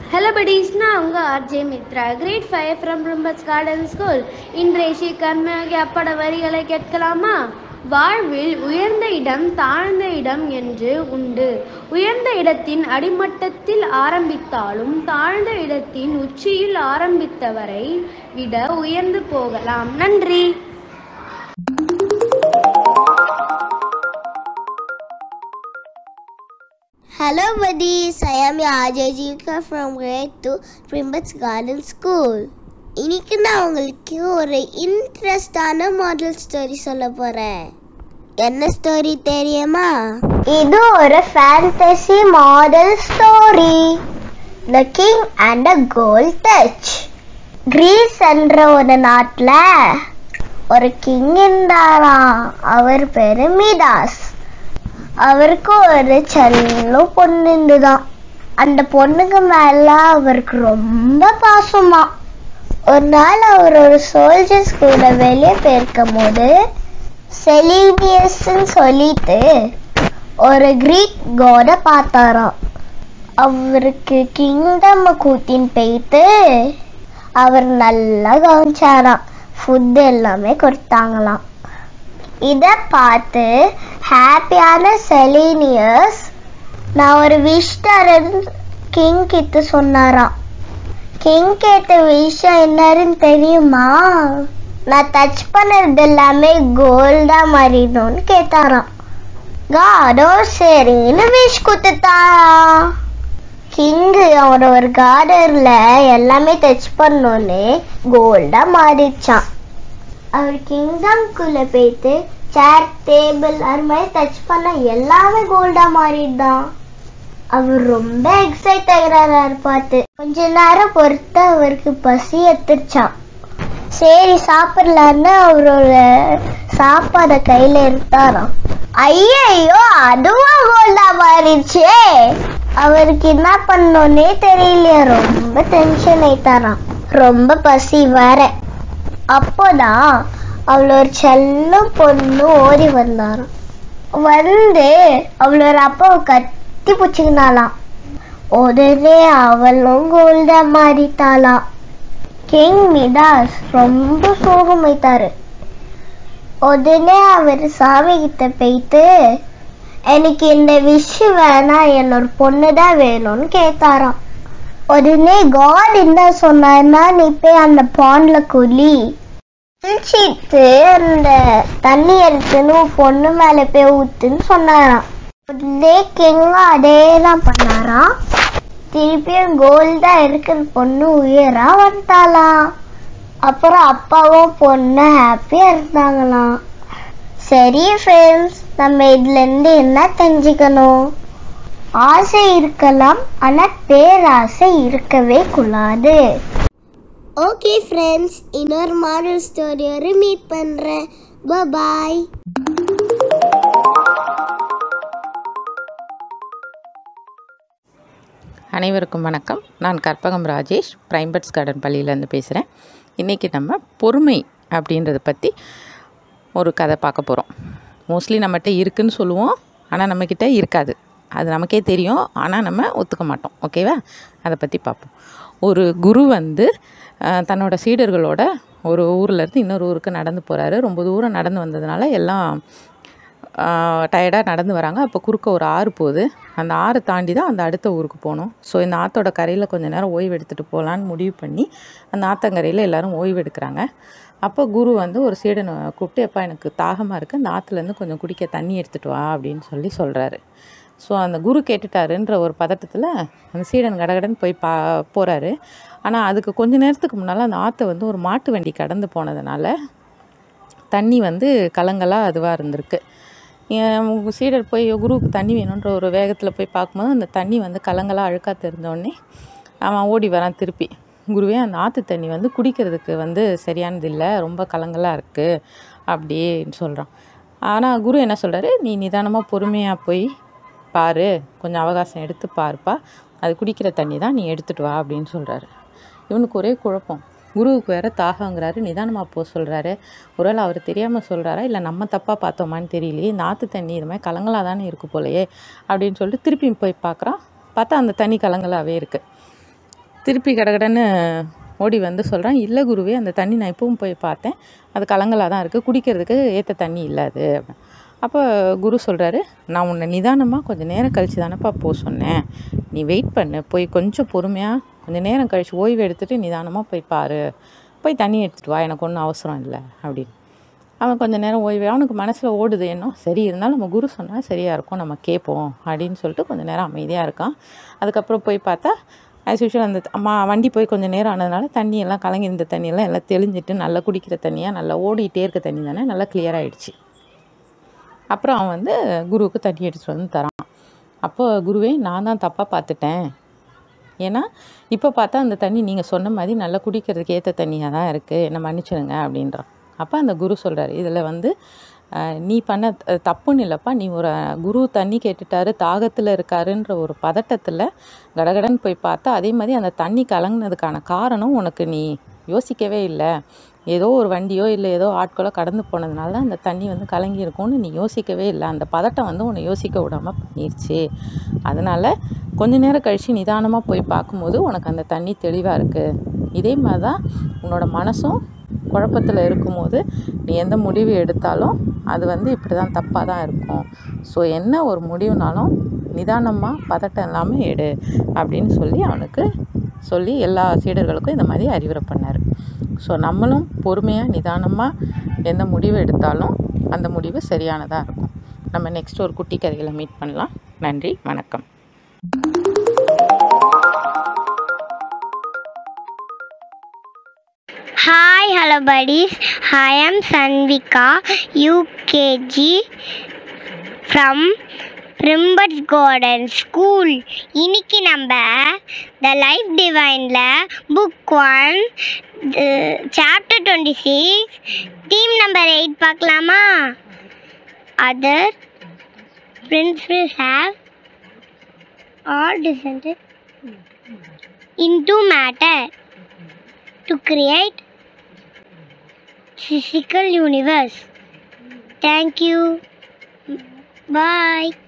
Hello buddies நான் உங்கள் RJ Mithra grade five from Prime Buds Garden School இன்றைய ஸ்ரீ கர்மயோகி அப்பட வரிகளை கேட்கலாமா வாழ்வில் உயர்ந்த இடம் தாழ்ந்த இடம் என்று உண்டு உயர்ந்த இடத்தின் அடிமட்டத்தில் ஆரம்பித்தாலும் தாழ்ந்த இடத்தின் உச்சியில் ஆரம்பித்தவரை விட உயர்ந்து போகலாம் நன்றி Hello buddies, I am Ajay Jivka from grade 2 Primbats Garden School. இன்னைக்கு நான் உங்களுக்கு ஒரு இன்ட்ரெஸ்டான மாடல் ஸ்டோரி சொல்ல போறேன் என்ன ஸ்டோரி தெரியுமா இது ஒரு fantasy model story the king and a gold touch Greece என்ற ஒரு நாட்டுல ஒரு கிங் இருந்தாராம் அவர் பேரு மீதாஸ் அவருக்கு ஒரு செல்லம் பொண்ணு இருந்துதான் அந்த பொண்ணுக்கு மேல அவருக்கு ரொம்ப பாசமா ஒரு நாள் அவர் ஒரு சோல்ஜர்ஸ் கூட வெளியே போயிருக்கும் போது செலீனியஸ்ன்னு சொல்லிட்டு ஒரு கிரீக் கோட பார்த்தாராம் அவருக்கு கிங்டம் கூட்டின்னு போயிட்டு அவர் நல்லா கவனிச்சாராம் ஃபுட் எல்லாமே கொடுத்தாங்களாம் இத பார்த்து ஹாப்பியான செலீனியஸ் நான் ஒரு விஷ் தரேன்னு கிங் கிட்ட சொன்னாராம் கிங் கேட்ட விஷயம் என்னன்னு தெரியுமா நான் டச் பண்ணது எல்லாமே கோல்டா மாறிடணும்னு கேட்டாராம் காடோ சரின்னு விஷ் கொடுத்துட்டாராம் கிங்கு அவரோட ஒரு கார்டர்ல எல்லாமே டச் பண்ணோன்னு கோல்டா மாறிடுச்சான் அவர் கிங்டம்குள்ள போயிட்டு சேர் டேபிள் அது மாதிரி டச் பண்ண எல்லாமே கோல்டா மாறிடுதான் அவர் ரொம்ப எக்ஸைட் ஆகிறாரு பார்த்து கொஞ்ச நேரம் பொறுத்து அவருக்கு பசி எடுத்துருச்சான் சரி சாப்பிடலான்னு அவரோட சாப்பாட கையில எடுத்தாராம் ஐயையோ அதுவும் கோல்டா மாறிடுச்சே அவருக்கு என்ன பண்ணோன்னே தெரியலையா ரொம்ப டென்ஷன் ஆயிட்டாராம் ரொம்ப பசி வேற அப்போதான் அவளோட செல்லம் பொண்ணு ஓடி வந்தாராம் வந்து அவளோட அப்பாவை கட்டி பிடிச்சிக்கினாலாம் உடனே அவளும் கோல்டா மாறிட்டாளாம் கிங் மிதாஸ் ரொம்ப சோகமாயிட்டாரு உடனே அவர் சாமி கிட்ட போயிட்டு எனக்கு இந்த விஷயம் வேணாம் என்னோட பொண்ணு தான் வேணும்னு கேட்டாராம் உடனே காட் என்ன சொன்னார்னா நீ போய் அந்த பாண்ட்ல குளி குளிச்சிட்டு அந்த தண்ணி எடுத்துன்னு உன் பொண்ணு மேல போய் ஊத்துன்னு சொன்னாராம் உடனே கிங்க அதே தான் பண்ணாராம் திருப்பியும் கோல்டா இருக்கிற பொண்ணு உயரா வந்துட்டாளாம் அப்புறம் அப்பாவும் பொண்ணு ஹாப்பியா இருந்தாங்களாம் சரி ஃப்ரெண்ட்ஸ் நம்ம இதுல இருந்து என்ன தெரிஞ்சுக்கணும் ஆசை இருக்கலாம் ஆனா பேராசை இருக்கவே கூடாது ஓகே ஃப்ரெண்ட்ஸ் இன்னொரு மாடல் ஸ்டோரியோட மீட் பண்றேன் பாய் அனைவருக்கும் வணக்கம் நான் கற்பகம் ராஜேஷ் பிரைம்பட்ஸ் கார்டன் பள்ளியிலேருந்து பேசுகிறேன் இன்றைக்கி நம்ம பொறுமை அப்படின்றத பற்றி ஒரு கதை பார்க்க போகிறோம் மோஸ்ட்லி நம்மகிட்ட இருக்குன்னு சொல்லுவோம் ஆனால் நம்மக்கிட்ட இருக்காது அது நமக்கே தெரியும் ஆனால் நம்ம ஒத்துக்க மாட்டோம் ஓகேவா அதை பற்றி பார்ப்போம் ஒரு குரு வந்து அஹ், தன்னோட சீடர்களோட ஒரு ஊர்லேருந்து இன்னொரு ஊருக்கு நடந்து போகிறாரு ரொம்ப தூரம் நடந்து வந்ததுனால எல்லாம் டயர்டாக நடந்து வராங்க அப்போ குறுக்க ஒரு ஆறு போகுது அந்த ஆறு தாண்டி தான் அந்த அடுத்த ஊருக்கு போகணும் ஸோ இந்த ஆற்றோட கரையில் கொஞ்ச நேரம் ஓய்வு எடுத்துகிட்டு போகலான்னு முடிவு பண்ணி அந்த ஆற்றங்கரையில் எல்லாரும் ஓய்வு எடுக்கிறாங்க அப்போ குரு வந்து ஒரு சீடனை கூப்பிட்டு எப்பா எனக்கு தாகமாக இருக்குது அந்த ஆற்றுலேருந்து கொஞ்சம் குடிக்க தண்ணி எடுத்துகிட்டு வா அப்படின்னு சொல்லி சொல்கிறாரு ஸோ அந்த குரு கேட்டுட்டாருன்ற ஒரு பதட்டத்தில் அந்த சீடன் கடகடன்னு போய் பா போகிறாரு ஆனால் அதுக்கு கொஞ்ச நேரத்துக்கு முன்னால் அந்த ஆற்றை வந்து ஒரு மாட்டு வண்டி கடந்து போனதுனால தண்ணி வந்து கலங்கலாக அதுவாக இருந்திருக்கு என் உங்க சீடர் போய் குருவுக்கு தண்ணி வேணுன்ற ஒரு வேகத்தில் போய் பார்க்கும்போது அந்த தண்ணி வந்து கலங்கலாக அழுக்காக தெரிஞ்சோடனே அவன் ஓடி வரான் திருப்பி குருவே அந்த ஆற்று தண்ணி வந்து குடிக்கிறதுக்கு வந்து சரியானது இல்லை ரொம்ப கலங்கலாக இருக்குது அப்படின்னு சொல்கிறான் ஆனால் குரு என்ன சொல்கிறாரு நீ நிதானமாக பொறுமையாக போய் பாரு கொஞ்சம் அவகாசம் எடுத்து பாருப்பா அது குடிக்கிற தண்ணி தான் நீ எடுத்துகிட்டு வா அப்படின்னு சொல்கிறாரு இவனுக்கு ஒரே குழப்பம் குருவுக்கு வேற தாகங்கிறாரு நிதானமாக போக சொல்கிறாரு ஒருவேளை அவர் தெரியாமல் சொல்கிறாரா இல்லை நம்ம தப்பாக பார்த்தோமான்னு தெரியலையே இந்த ஆற்று தண்ணி இது மாதிரி கலங்கலாக தானே இருக்கு போலயே அப்படின்னு சொல்லிட்டு திருப்பி போய் பார்க்குறான் பார்த்தா அந்த தண்ணி கலங்கலாகவே இருக்குது திருப்பி கடகடன்னு ஓடி வந்து சொல்கிறான் இல்லை குருவே அந்த தண்ணி நான் இப்பவும் போய் பார்த்தேன் அது கலங்கலாக தான் இருக்குது குடிக்கிறதுக்கு ஏற்ற தண்ணி இல்லை அது அப்படின்னு. அப்போ குரு சொல்கிறாரு நான் உன்னை நிதானமாக கொஞ்சம் நேரம் கழிச்சு தானப்பா போக சொன்னேன் நீ வெயிட் பண்ணு போய் கொஞ்சம் பொறுமையாக கொஞ்சம் நேரம் கழிச்சு ஓய்வு எடுத்துகிட்டு நிதானமாக போய் பாரு போய் தண்ணி எடுத்துகிட்டு வா எனக்கு ஒன்றும் அவசரம் இல்லை அப்படின்னு அவன் கொஞ்ச நேரம் ஓய்வு அவனுக்கு மனசில் ஓடுது என்ன சரி இருந்தாலும் நம்ம குரு சொன்னால் சரியாக இருக்கும் நம்ம கேட்போம் அப்படின்னு சொல்லிட்டு கொஞ்ச நேரம் அமைதியாக இருக்கான் அதுக்கப்புறம் போய் பார்த்தா ஆஸ் யூஷுவல் அந்த அம்மா வண்டி போய் கொஞ்சம் நேரம் ஆனதுனால தண்ணி எல்லாம் கலங்கி இருந்த தண்ணியெல்லாம் எல்லாம் தெளிஞ்சிட்டு நல்லா குடிக்கிற தண்ணியாக நல்லா ஓடிட்டே இருக்க தண்ணி தானே நல்லா clear ஆயிடுச்சு அப்புறம் அவன் வந்து குருவுக்கு தண்ணி எடுத்துகிட்டு வந்து தரான் அப்போ குருவே நான் தான் தப்பாக பார்த்துட்டேன் ஏன்னா இப்போ பார்த்தா அந்த தண்ணி நீங்கள் சொன்ன மாதிரி நல்லா குடிக்கிறதுக்கு ஏற்ற தண்ணியாக தான் இருக்குது என்னை மன்னிச்சிடுங்க அப்படின்றான் அப்போ அந்த குரு சொல்கிறாரு இதில் வந்து அஹ், நீ பண்ண த- தப்புன்னு இல்லைப்பா நீ ஒரு குரு தண்ணி கேட்டுட்டாரு தாகத்தில் இருக்காருன்ற ஒரு பதட்டத்தில் கடகடன்னு போய் பார்த்தா அதே மாதிரி அந்த தண்ணி கலங்கினதுக்கான காரணம் உனக்கு நீ யோசிக்கவே இல்லை ஏதோ ஒரு வண்டியோ இல்லை ஏதோ ஆட்களோ கடந்து போனதுனால தான் அந்த தண்ணி வந்து கலங்கி இருக்கும்னு நீ யோசிக்கவே இல்லை அந்த பதட்டம் வந்து உன்னை யோசிக்க விடாமல் பண்ணிருச்சு அதனால் கொஞ்ச நேரம் கழித்து நிதானமாக போய் பார்க்கும்போது உனக்கு அந்த தண்ணி தெளிவாக இருக்குது இதே மாதிரி தான் உன்னோட மனசும் குழப்பத்தில் இருக்கும்போது நீ எந்த முடிவு எடுத்தாலும் அது வந்து இப்படி தான் தப்பாக தான் இருக்கும் ஸோ என்ன ஒரு முடிவுனாலும் நிதானமாக பதட்டம் இல்லாமல் எடு அப்படின்னு சொல்லி அவனுக்கு சொல்லி எல்லா சீடர்களுக்கும் இந்த மாதிரி அறிவுரை பண்ணார் ஸோ நம்மளும் பொறுமையாக நிதானமாக எந்த முடிவு எடுத்தாலும் அந்த முடிவு சரியானதாக இருக்கும் நம்ம நெக்ஸ்ட் ஒரு குட்டி கதையில் மீட் பண்ணலாம் நன்றி வணக்கம் Hi, hello buddies. I am Sanvika, UKG from Primbert's Garden School. இன்னைக்கு நம்ம த லைஃப் டிவைனில் book one chapter twenty six team number eight பார்க்கலாமா other principles have all descended into matter to create physical universe. Thank you. Bye.